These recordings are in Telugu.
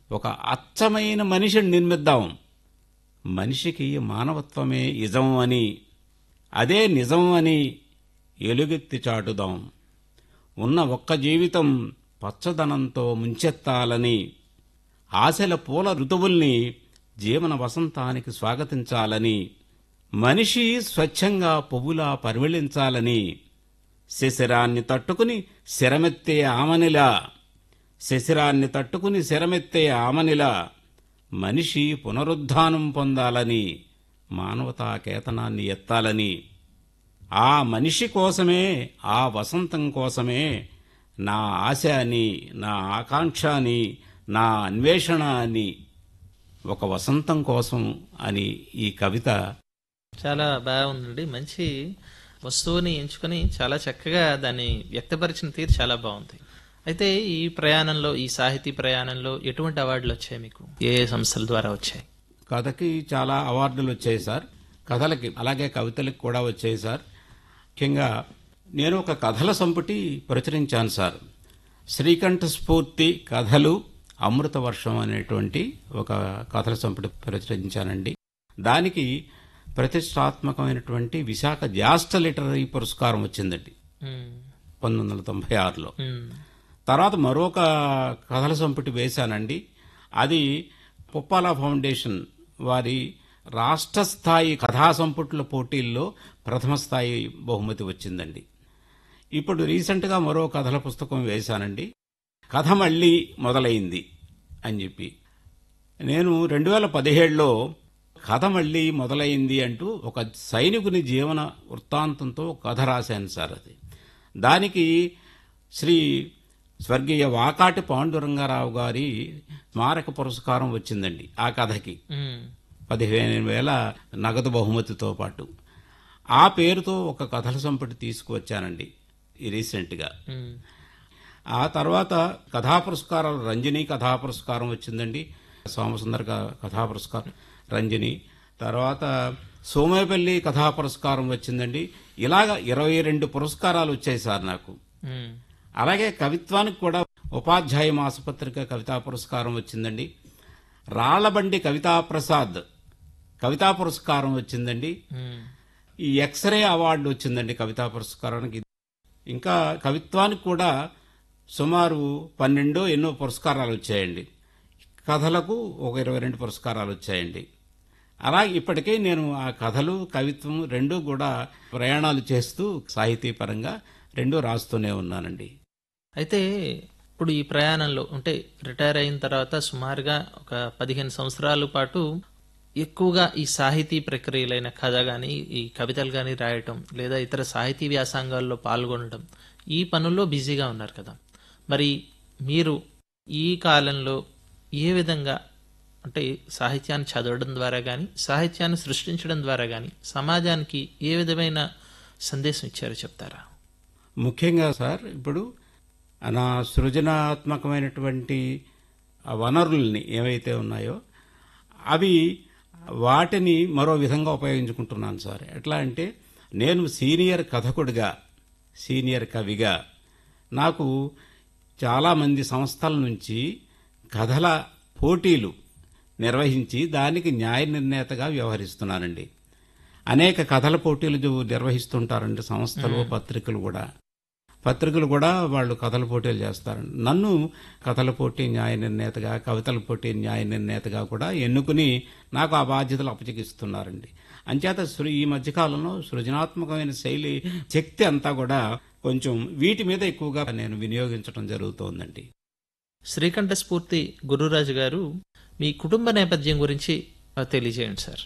ఒక అచ్చమైన మనిషిని నిర్మిద్దాం మనిషికి మానవత్వమే ఇజం అని అదే నిజం అని ఎలుగెత్తి చాటుదాం ఉన్న ఒక్క జీవితం పచ్చదనంతో ముంచెత్తాలని ఆశల పూల ఋతువుల్ని జీవన వసంతానికి స్వాగతించాలని మనిషి స్వచ్ఛంగా పువ్వులా పరిమళించాలని శిశిరాన్ని తట్టుకుని శరమెత్తే ఆమనిలా శిశిరాన్ని తట్టుకుని శరమెత్తే ఆమనిలా మనిషి పునరుద్ధానం పొందాలని మానవతా కేతనాన్ని ఎత్తాలని ఆ మనిషి కోసమే ఆ వసంతం కోసమే నా ఆశ అని నా ఆకాంక్ష అని నా అన్వేషణ అని ఒక వసంతం కోసం అని ఈ కవిత చాలా బాగుందండి మంచి వస్తువుని ఎంచుకొని చాలా చక్కగా దాన్ని వ్యక్తపరిచిన తీరు చాలా బాగుంది అయితే ఈ ప్రయాణంలో ఈ సాహితీ ప్రయాణంలో ఎటువంటి అవార్డులు వచ్చాయి మీకు ఏ ఏ సంస్థల ద్వారా వచ్చాయి కథకి చాలా అవార్డులు వచ్చాయి సార్ కథలకి అలాగే కవితలకు కూడా వచ్చాయి సార్ ముఖ్యంగా నేను ఒక కథల సంపుటి ప్రచురించాను సార్ శ్రీకంఠ స్ఫూర్తి కథలు అమృత వర్షం అనేటువంటి ఒక కథల సంపుటి ప్రచురించానండి దానికి ప్రతిష్టాత్మకమైనటువంటి విశాఖ జ్యేష్ఠ లిటరీ పురస్కారం వచ్చిందండి ఉమ్, పంతొమ్మిది వందల తొంభై ఆరులో ఉమ్, తర్వాత మరొక కథల సంపుటి వేశానండి అది పుప్పాల ఫౌండేషన్ వారి రాష్ట్ర స్థాయి కథా సంపుట్ల పోటీల్లో ప్రథమ స్థాయి బహుమతి వచ్చిందండి ఇప్పుడు రీసెంట్గా మరో కథల పుస్తకం వేశానండి కథ మళ్ళీ మొదలైంది అని చెప్పి నేను రెండు వేల పదిహేడులో కథ మళ్ళీ మొదలైంది అంటూ ఒక సైనికుని జీవన వృత్తాంతంతో కథ రాశాను సార్ అది దానికి శ్రీ స్వర్గీయ వాకాటి పాండురంగారావు గారి స్మారక పురస్కారం వచ్చిందండి ఆ కథకి ఉమ్, పదిహేను వేల నగదు బహుమతితో పాటు ఆ పేరుతో ఒక కథల సంపుటి తీసుకువచ్చానండి ఈ రీసెంట్గా ఉమ్, ఆ తర్వాత కథా పురస్కారాలు రంజని కథా పురస్కారం వచ్చిందండి సోమసుందర్ క- కథా పురస్కారం రంజని తర్వాత సోమేపల్లి కథా పురస్కారం వచ్చిందండి ఇలాగ ఇరవై రెండు పురస్కారాలు వచ్చాయి సార్ నాకు ఉమ్, అలాగే కవిత్వానికి కూడా ఉపాధ్యాయ మాసపత్రిక కవితా పురస్కారం వచ్చిందండి రాళ్లబండి కవితా ప్రసాద్ కవితా పురస్కారం వచ్చిందండి ఉమ్, ఈ ఎక్స్రే అవార్డు వచ్చిందండి కవితా పురస్కారానికి ఇంకా కవిత్వానికి కూడా సుమారు పన్నెండో ఎన్నో పురస్కారాలు వచ్చాయండి కథలకు ఒక ఇరవై రెండు పురస్కారాలు వచ్చాయండి అలా ఇప్పటికే నేను ఆ కథలు కవిత్వం రెండూ కూడా ప్రయాణాలు చేస్తూ సాహితీపరంగా రెండూ రాస్తూనే ఉన్నానండి అయితే ఇప్పుడు ఈ ప్రయాణంలో అంటే రిటైర్ అయిన తర్వాత సుమారుగా ఒక పదిహేను సంవత్సరాల పాటు ఎక్కువగా ఈ సాహితీ ప్రక్రియలైన కథ కానీ ఈ కవితలు కానీ రాయటం లేదా ఇతర సాహితీ వ్యాసంగాల్లో పాల్గొనడం ఈ పనుల్లో బిజీగా ఉన్నారు కదా మరి మీరు ఈ కాలంలో ఏ విధంగా అంటే సాహిత్యాన్ని చదవడం ద్వారా కానీ సాహిత్యాన్ని సృష్టించడం ద్వారా కానీ సమాజానికి ఏ విధమైన సందేశం ఇచ్చారో చెప్తారా ముఖ్యంగా సార్ ఇప్పుడు నా సృజనాత్మకమైనటువంటి ఆ వనరుల్ని ఏవైతే ఉన్నాయో అవి వాటిని మరో విధంగా ఉపయోగించుకుంటున్నాను సార్ ఎట్లా అంటే నేను సీనియర్ కథకుడిగా సీనియర్ కవిగా నాకు చాలామంది సంస్థల నుంచి కథల పోటీలు నిర్వహించి దానికి న్యాయ నిర్ణేతగా వ్యవహరిస్తున్నానండి అనేక కథల పోటీలు జు- నిర్వహిస్తుంటారండి సంస్థలు పత్రికలు కూడా పత్రికలు కూడా వాళ్ళు కథల పోటీలు చేస్తారండి నన్ను కథల పోటీ న్యాయ నిర్ణేతగా కవితల పోటీ న్యాయ నిర్ణేతగా కూడా ఎన్నుకుని నాకు ఆ బాధ్యతలు అప్పచెకిస్తున్నారండి అంచేత సృ- ఈ మధ్యకాలంలో సృజనాత్మకమైన శైలి శక్తి అంతా కూడా కొంచెం వీటి మీద ఎక్కువగా నేను వినియోగించడం జరుగుతోందండి శ్రీకంఠ స్ఫూర్తి గురురాజు గారు మీ కుటుంబ నేపథ్యం గురించి ఆ, తెలియజేయండి సార్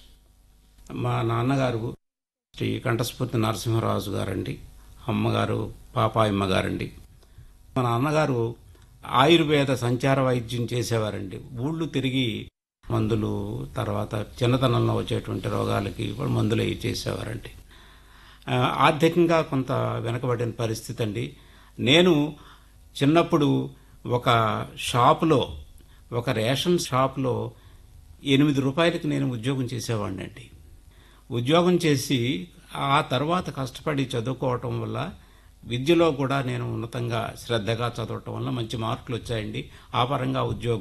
మా నాన్నగారు శ్రీ కంఠస్ఫూర్తి నరసింహరాజు గారండి అమ్మగారు పాపాయమ్మ గారండి మా నాన్నగారు ఆయుర్వేద సంచార వైద్యం చేసేవారండి ఊళ్ళు తిరిగి మందులు తర్వాత చిన్నతనంలో వచ్చేటువంటి రోగాలకి కూడా మందులు అవి చేసేవారండి ఆ, ఆర్థికంగా కొంత వెనకబడిన పరిస్థితి అండి నేను చిన్నప్పుడు ఒక షాపులో ఒక రేషన్ షాపులో ఎనిమిది రూపాయలకి నేను ఉద్యోగం చేసేవాడిని అండి ఉద్యోగం చేసి ఆ తర్వాత కష్టపడి చదువుకోవటం వల్ల విద్యలో కూడా నేను ఉన్నతంగా శ్రద్ధగా చదవటం వల్ల మంచి మార్కులు వచ్చాయండి ఆ పరంగా ఉద్యోగం